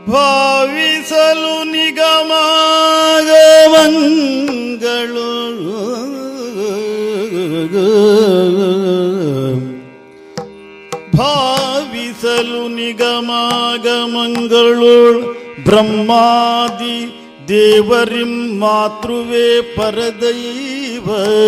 ಭಾವಿಸಲು ನಿಗಮಾಗವಂಗಳು ಭಾವಿಸಲು ನಿಗಮಾಗಮಂಗಳು ಬ್ರಹ್ಮಾದಿ ದೇವರಿಂ ಮಾತೃವೇ ಪರದೈವ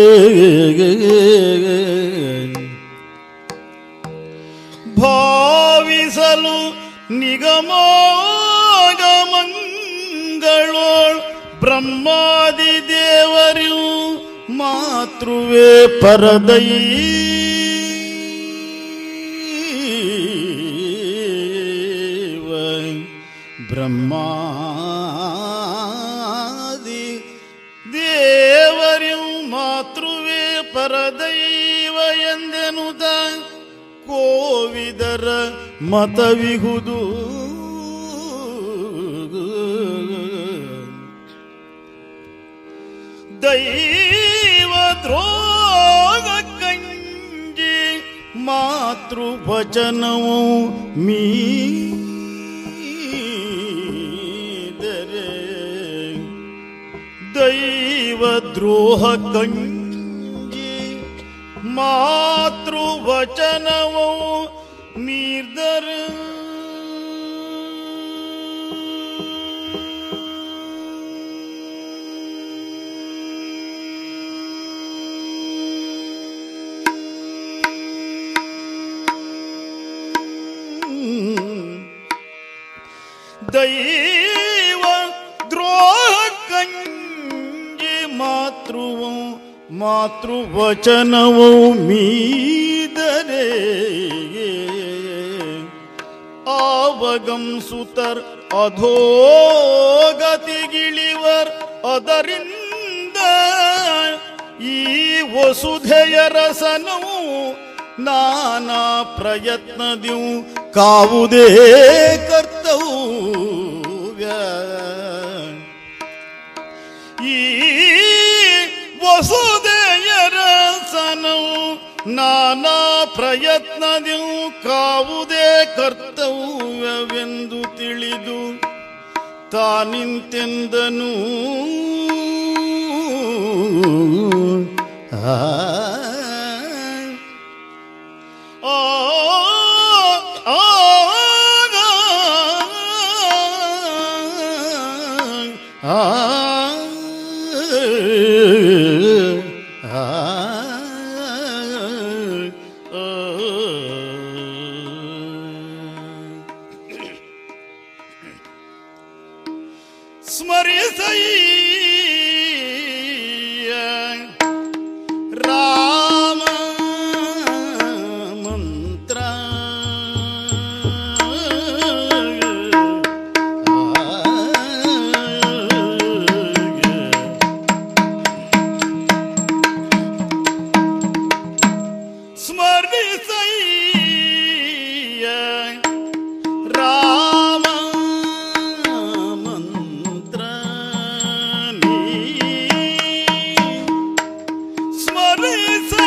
ಭಾವಿಸಲು ನಿಗಮಾಗಮಂಗಳೋಳ್ ಬ್ರಹ್ಮಾದಿ ದೇವರಿಯು ಮಾತೃವೇ ಪರದೈವ ಬ್ರಹ್ಮಾದಿ ದೇವರಿಯು ಮಾತೃವೇ ಪರದೈವ ಎಂದೆನುದ ಕೋವಿದರ ಮತವಿಹುದು ದೈವ ದ್ರೋಗ ಕಂಜಿ ಮಾತೃವಚನವು ಮೀದರೆ ದೈವ ದ್ರೋಹ ಕಂಜಿ ಮಾತೃವಚನವು ನಿರ್ಧರ ದೈವ ದ್ರೋಹ ಕಂಜಿ ಮಾತೃವು ಮಾತೃವಚನವು ಮೀದರೆ ಆವಗಂ ಸುತರ್ ಅಧೋಗತಿಗಿಳಿವರ್ ಅದರಿಂದ ಈ ವಸುಧೆಯ ರಸನವು ನಾನಾ ಪ್ರಯತ್ನದಿವು ಕಾವುದೇ ಕರ್ತವ್ಯ ಈ ವಸುದೆಯರ ಸನವು ನಾನಾ ಪ್ರಯತ್ನದಿವು ಕಾವುದೇ ಕರ್ತವ್ಯವೆಂದು ತಿಳಿದು ತಾನಿಂತೆಂದನು ಆ ಆ ಆ ಆ ಸ್ಮರಿಸಯ್ಯ ರಾಮ ಮಂತ್ರ ಸ್ಮರಿಸಯ್ಯ ರಾಮ ಮಂತ್ರ ನೀ ಸ್ಮರಿಸ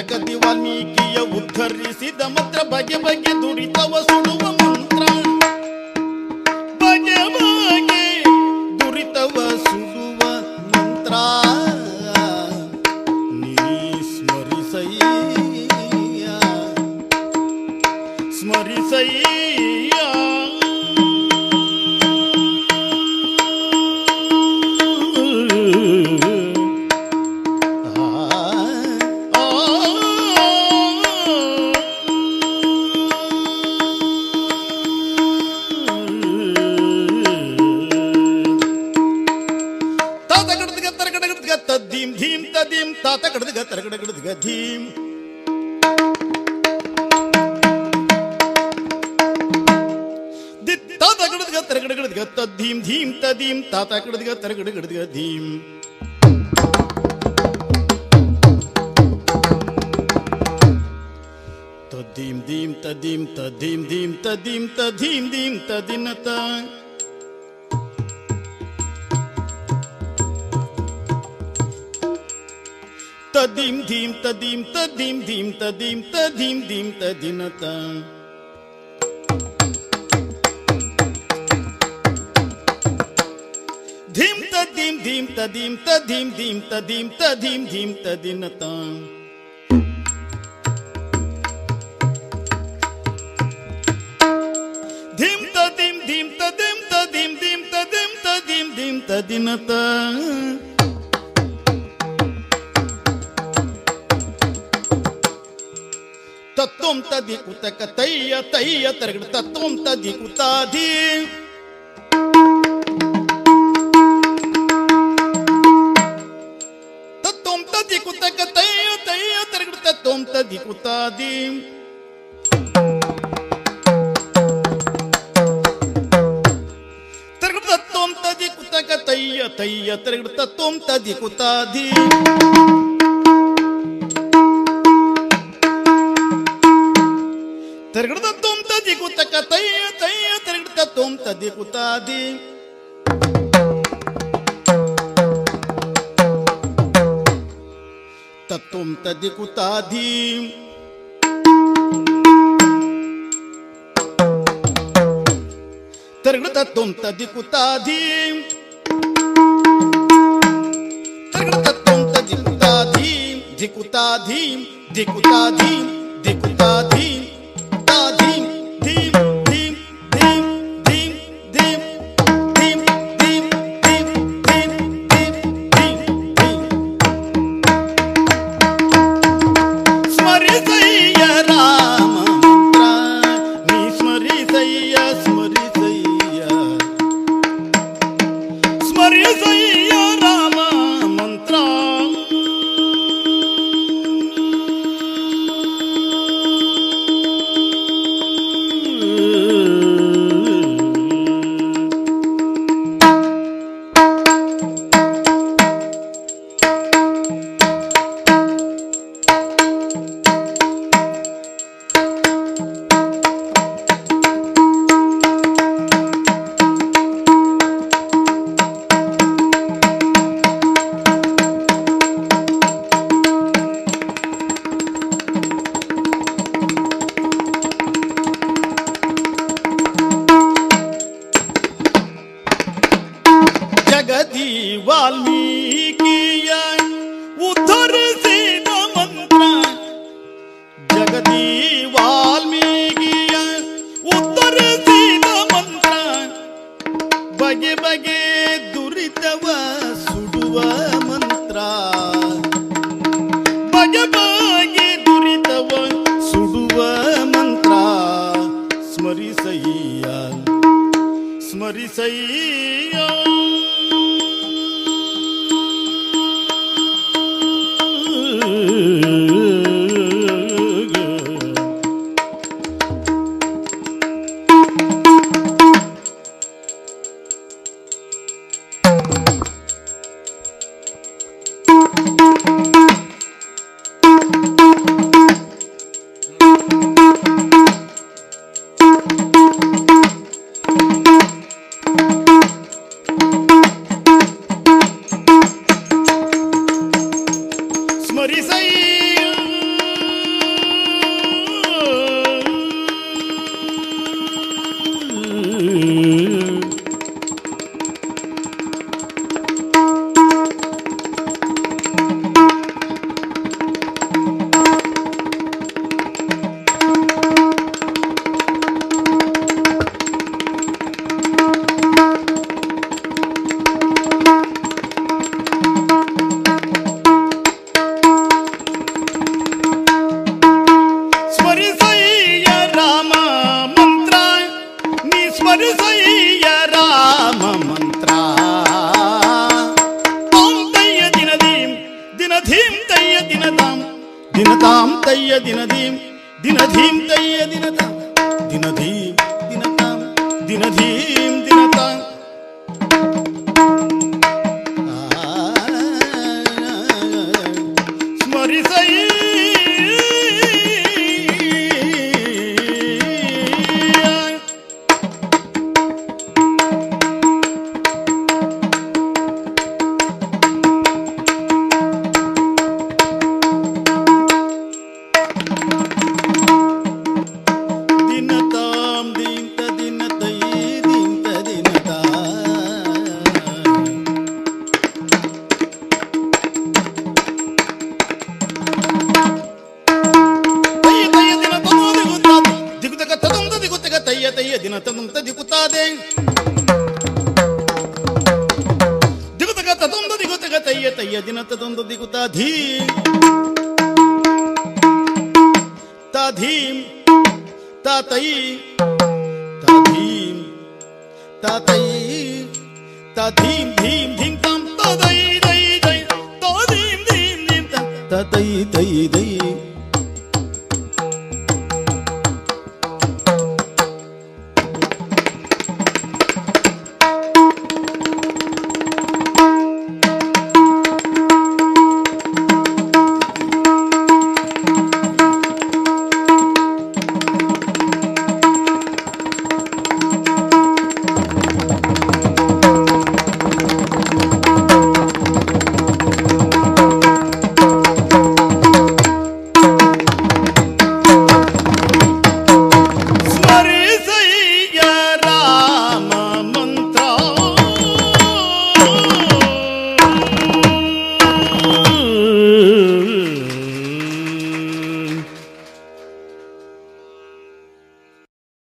ಜಗತಿ ವಾಲ್ಮೀಕಿಯ ಉದ್ಧರಿಸಿದ ಮಂತ್ರ ಬಗೆ ಬಗೆ ದುರಿತವ ಸುಡುವ ಮಂತ್ರ ಬಗೆ ಬಗೆ ದುರಿತವ ಸುಡುವ ಮಂತ್ರ ನೀ ಸ್ಮರಿಸಯ್ಯ ಸ್ಮರಿಸಯ್ಯ ಆ ತಾತ ಕಡದ್ಗ ತರಗಡ ಗಡದ್ಗ ತದ್ದೀಂ ಧೀಂ ತದೀಂ ತಾತ ಕಡದ್ಗ ತರಗಡ ಗಡದ್ಗ ಧೀಂ ದಿ- ತಾತ ಕಡದ್ಗ ತರಗಡ ಗಡದ್ಗ ತದ್ದೀಂ ಧೀಂ ತದೀಂ ತಾತ ಕಡದ್ಗ ತರಗಡ ಗಡದ್ಗ ಧೀಂ ತದ್ದೀಂ ದೀಂ ತದೀಂ ತದೀಂ ದೀಂ ತದೀಂ ತದೀಂ ದೀಂ ತದಿನತ ತದೀಂ ಧೀಂ ತದೀಂ ತದೀಂ ಧೀಂ ತದೀಂ ತದೀಂ ದೀಂ ತದಿನತ ಧೀಂ ತದೀಂ ಧೀಂ ತದೀಂ ತದೀಂ ದೀಂ ತದೀಂ ತದೀಂ ಧೀಂ ತದಿನತ ಧೀಂ ತದೀಂ ಧೀಂ ತದೀಂ ತದೀಂ ದೀಂ ತದೀಂ ತದೀಂ ದೀಂ ತದಿನತ ತತ್ವಂ ತದಿ ಕುತಕ ತಯ್ಯ ತಯ್ಯ ತರಗಡ ತತ್ವಂ ತದಿ ಕುತಾಧಿ ತತ್ವಂ ತದಿ ಕುತಕ ತಯ್ಯ ತಯ್ಯ ತರಗಡ ತತ್ವಂ ತದಿ ಕುತಾಧಿ ತರಗಡ ತತ್ವಂ ತದಿ ಕುತಕ ತಯ್ಯ ತಯ್ಯ ತರಗಡ ತತ್ವಂ ತದಿ ಕುತಾಧಿ ತಿರುಗಡ ತುಮ್ ತದಿ ಕುತಕ ತಯ್ಯ ತಯ್ಯ ತಿರುಗಡ ತುಮ್ ತದಿ ಕುತಾದಿ ತತ್ವಂ ತದಿ ಕುತಾದಿ ತಿರುಗಡ ತತ್ವಂ ತದಿ ಕುತಾದಿ ತಿರುಗಡ ತತ್ವಂ ತದಿ ಕುತಾದಿ ಧಿಕುತಾದಿ ಧಿಕುತಾದಿ ಧಿಕುತಾದಿ ತಾಧೀಂ ಧೀಂ ಧೀಂ ಧೀಂ ಧೀಂ ಧೀಂ ಧೀಂ ಧೀಂ ಧೀಂ ಧೀಂ ಧೀಂ ಧೀಂ ಧೀಂ ಸ್ಮರಿಸಯ್ಯ ರಾಮ ಮಂತ್ರ ನೀ ಸ್ಮರಿಸಯ್ಯ ಸ್ಮರಿಸಯ್ಯ ಸ್ಮರಿಸಯ್ಯ ರಾಮ ಮಂತ್ರ ಜಗದಿ ವಾಲ್ಮೀಕಿಯ ಉದ್ಧರಿಸಿದ ಮಂತ್ರ ಜಗದಿ ವಾಲ್ಮೀಕಿಯ ಉದ್ಧರಿಸಿದ ಮಂತ್ರ ಬಗೆ ಬಗೆ ದುರಿತವ ಸುಡುವ ಮಂತ್ರ ಬಗೆ ಬಗೆ ದುರಿತವ ಸುಡುವ ಮಂತ್ರ ಸ್ಮರಿಸಯ್ಯ ಸ್ಮರಿಸಯ್ಯ ಸ್ಮರಿಸಯ್ಯ ರಾಮ ಮಂತ್ರ ತಾಂ ತಯ್ಯ ದಿನದೀಂ ದಿನಧೀಂ ತಯ್ಯ ದಿನದಾಂ ದಿನತಾಂ ತಯ್ಯ ದಿನದೀಂ ದಿನಧೀಂ ತಯ್ಯ ದಿನತಾಂ ದಿನಧೀಂ ದಿನತಾಂ ದಿನಧೀಂ ದಿನತಾಂ ಸ್ಮರಿಸೈ ದಿನತಾಂ ದೀಂತ ದಿನತೈ ದೀಂತ ದಿನತಾ ತಯ್ಯ ತಯ್ಯ ದಿನ ತನ್ನೋದಿ ಗುತ್ತಾದೆ ದಿಗುತಕ ತದಂತ ದಿಗುತಕ ತಯ್ಯ ತಯ್ಯ ದಿನ ತದಂತ ದಿಗುತ್ತಾದೆ ದಿಗುತಕ ತದಂತ ದಿಗುತಕ ತಯ್ಯ ತಯ್ಯ ದಿನ ತದಂತ ದಿಗುತ್ತಾಧೀ ತಾಧೀಂ ತಾತೈ ತಾಧೀಂ ತಾತೈ ತಾಧೀಂ ಧೀಂ ಧೀಂ ತಾಂ ತದೈ ದೈ ದೈ ತಾಧೀಂ ಧೀಂ ಧೀಂ ತ ತೈ ದೈ ದೈ